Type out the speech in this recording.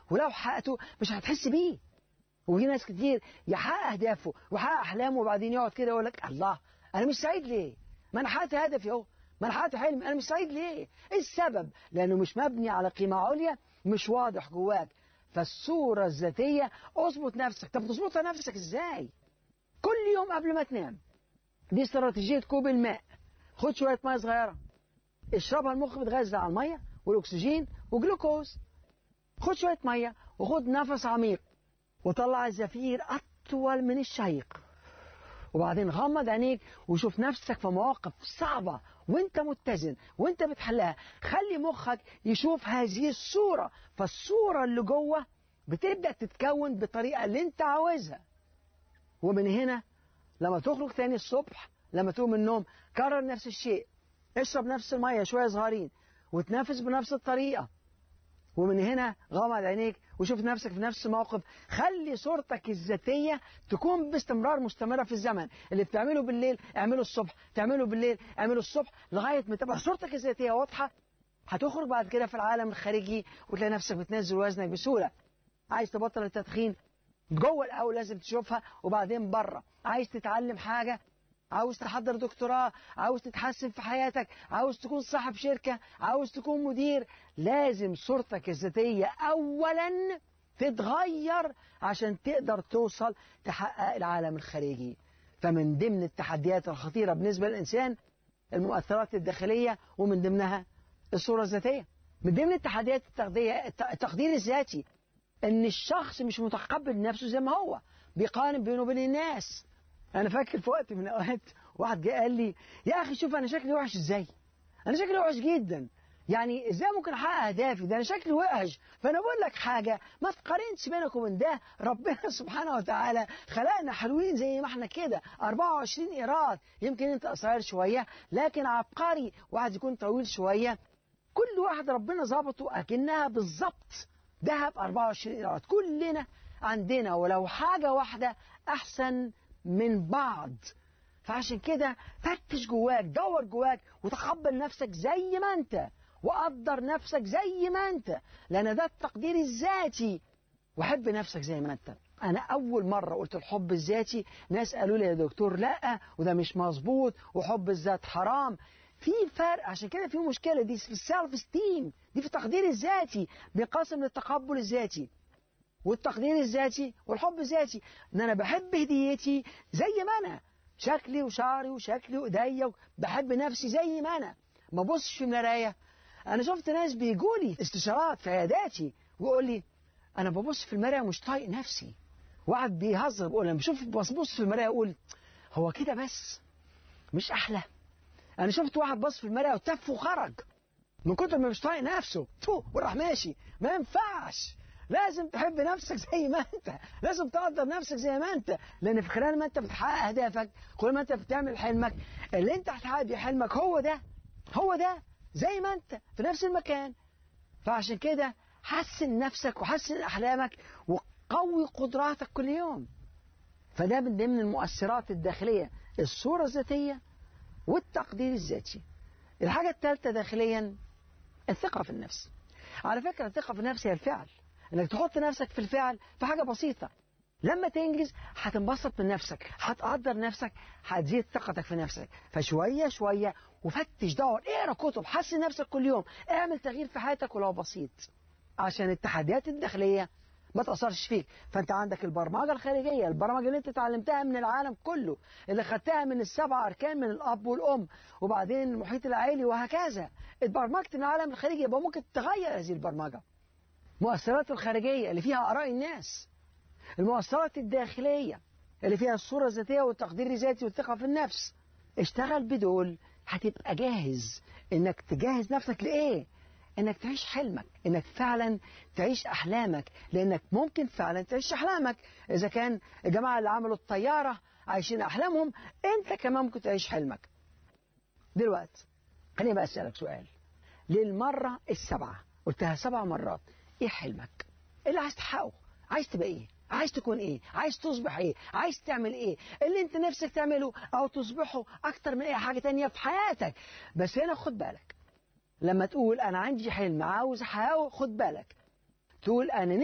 ولو حققته مش هتحس بيه وفي ناس كتير يحقق اهدافه ويحقق احلامه وبعدين يقعد كده يقول لك الله انا مش سعيد ليه؟ ما انا حققت هدفي اهو ما انا حققت حلمي انا مش سعيد ليه؟ ايه السبب؟ لانه مش مبني على قيمه عليا مش واضح جواك فالصوره الذاتيه اظبط نفسك طب تظبطها نفسك ازاي؟ كل يوم قبل ما تنام دي استراتيجيه كوب الماء خد شويه ميه صغيره اشربها المخ بيتغذى على الميه والاكسجين وجلوكوز خد شويه ميه وخد نفس عميق وطلع الزفير اطول من الشهيق وبعدين غمض عينيك وشوف نفسك في مواقف صعبة وانت متزن وانت بتحلها خلي مخك يشوف هذه الصورة فالصورة اللي جوه بتبدأ تتكون بالطريقة اللي انت عاوزها ومن هنا لما تخرج تاني الصبح لما تقوم من النوم كرر نفس الشيء اشرب نفس المية شوية صغيرين وتنفس بنفس الطريقة ومن هنا غمض عينيك وشوف نفسك في نفس الموقف خلي صورتك الذاتية تكون باستمرار مستمرة في الزمن اللي بتعمله بالليل اعمله الصبح تعمله بالليل اعمله الصبح لغاية ما تبقى صورتك الذاتية واضحة هتخرج بعد كده في العالم الخارجي وتلاقي نفسك بتنزل وزنك بسهولة عايز تبطل التدخين جوه الأول لازم تشوفها وبعدين بره عايز تتعلم حاجة عاوز تحضر دكتوراه عاوز تتحسن في حياتك عاوز تكون صاحب شركة عاوز تكون مدير لازم صورتك الذاتية أولا تتغير عشان تقدر توصل تحقق العالم الخارجي فمن ضمن التحديات الخطيرة بالنسبة للإنسان المؤثرات الداخلية ومن ضمنها الصورة الذاتية من ضمن التحديات التقدير, التقدير الذاتي ان الشخص مش متقبل نفسه زي ما هو بيقارن بينه وبين الناس انا فاكر في وقت من الاوقات واحد جه قال لي يا اخي شوف انا شكلي وحش ازاي انا شكلي وحش جدا يعني ازاي ممكن احقق اهدافي ده انا شكلي وحش فانا بقول لك حاجه ما تقارنش بينك وبين ده ربنا سبحانه وتعالى خلقنا حلوين زي ما احنا كده 24 ايراد يمكن انت قصير شويه لكن عبقري واحد يكون طويل شويه كل واحد ربنا ظبطه اكنها بالظبط ذهب 24 ايراد كلنا عندنا ولو حاجه واحده احسن من بعض فعشان كده فتش جواك دور جواك وتقبل نفسك زي ما انت وقدر نفسك زي ما انت لان ده التقدير الذاتي وحب نفسك زي ما انت انا اول مره قلت الحب الذاتي ناس قالوا لي يا دكتور لا وده مش مظبوط وحب الذات حرام في فرق عشان كده في مشكله دي في السيلف ستيم دي في التقدير الذاتي بينقسم للتقبل الذاتي والتقدير الذاتي والحب الذاتي ان انا بحب هديتي زي ما انا شكلي وشعري وشكلي وايديا بحب نفسي زي ما انا ما ببصش في المرايه انا شفت ناس بيجوا لي استشارات في عياداتي ويقول لي انا ببص في المرايه مش طايق نفسي واحد بيهزر بيقول انا بشوف ببص في المرايه اقول هو كده بس مش احلى انا شفت واحد بص في المرايه وتف وخرج من كتر ما مش طايق نفسه تو وراح ماشي ما ينفعش لازم تحب نفسك زي ما انت لازم تقدر نفسك زي ما انت لان في خلال ما انت بتحقق اهدافك كل ما انت بتعمل حلمك اللي انت هتحقق بيه حلمك هو ده هو ده زي ما انت في نفس المكان فعشان كده حسن نفسك وحسن احلامك وقوي قدراتك كل يوم فده من ضمن المؤثرات الداخليه الصوره الذاتيه والتقدير الذاتي الحاجه الثالثه داخليا الثقه في النفس على فكره الثقه في النفس هي الفعل انك تحط نفسك في الفعل في حاجه بسيطه لما تنجز هتنبسط من نفسك هتقدر نفسك هتزيد ثقتك في نفسك فشويه شويه وفتش دور اقرا كتب حسن نفسك كل يوم اعمل تغيير في حياتك ولو بسيط عشان التحديات الداخليه ما تأثرش فيك فأنت عندك البرمجة الخارجية البرمجة اللي أنت اتعلمتها من العالم كله اللي خدتها من السبع أركان من الأب والأم وبعدين المحيط العائلي وهكذا اتبرمجت من العالم الخارجي يبقى ممكن تغير هذه البرمجة المؤثرات الخارجية اللي فيها آراء الناس المؤثرات الداخلية اللي فيها الصورة الذاتية والتقدير الذاتي والثقة في النفس اشتغل بدول هتبقى جاهز انك تجهز نفسك لإيه انك تعيش حلمك انك فعلا تعيش احلامك لانك ممكن فعلا تعيش احلامك اذا كان الجماعه اللي عملوا الطياره عايشين احلامهم انت كمان ممكن تعيش حلمك دلوقتي خليني بقى اسالك سؤال للمره السبعه قلتها سبع مرات ايه حلمك ايه اللي عايز تحققه عايز تبقى ايه عايز تكون ايه عايز تصبح ايه عايز تعمل ايه اللي انت نفسك تعمله او تصبحه اكتر من اي حاجه تانية في حياتك بس هنا خد بالك لما تقول انا عندي حلم عاوز احققه خد بالك تقول انا